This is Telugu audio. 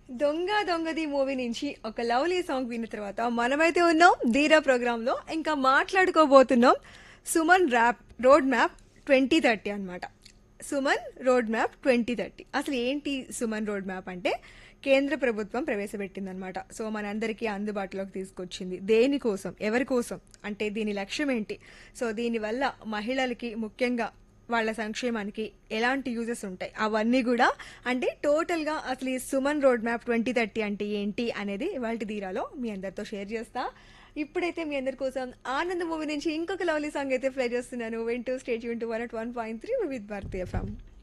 దొంగ దొంగది మూవీ నుంచి ఒక లవ్లీ సాంగ్ విన్న తర్వాత మనమైతే ఉన్నాం ధీరా ప్రోగ్రామ్ లో ఇంకా మాట్లాడుకోబోతున్నాం Suman rap road map twenty thirty అనమాట Suman road map twenty thirty అసలు ఏంటి సుమన్ రోడ్ మ్యాప్ అంటే కేంద్ర ప్రభుత్వం ప్రవేశపెట్టిందనమాట సో మనందరికీ అందుబాటులోకి తీసుకొచ్చింది దేనికోసం ఎవరి కోసం అంటే దీని లక్ష్యం ఏంటి సో దీనివల్ల మహిళలకి ముఖ్యంగా వాళ్ళ సంక్షేమానికి ఎలాంటి యూజెస్ ఉంటాయి అవన్నీ కూడా అంటే టోటల్గా అసలు ఈ Suman road map twenty thirty అంటే ఏంటి అనేది ఇవాళ ధీరాలో మీ అందరితో షేర్ చేస్తా ఇప్పుడైతే మీ అందరి కోసం ఆనంద్ మూవీ నుంచి ఇంకొక లవ్లీ సాంగ్ అయితే ప్లే చేస్తున్నాను వింటూ stay tune to one at one point three with భారతీయ ఫ్రమ్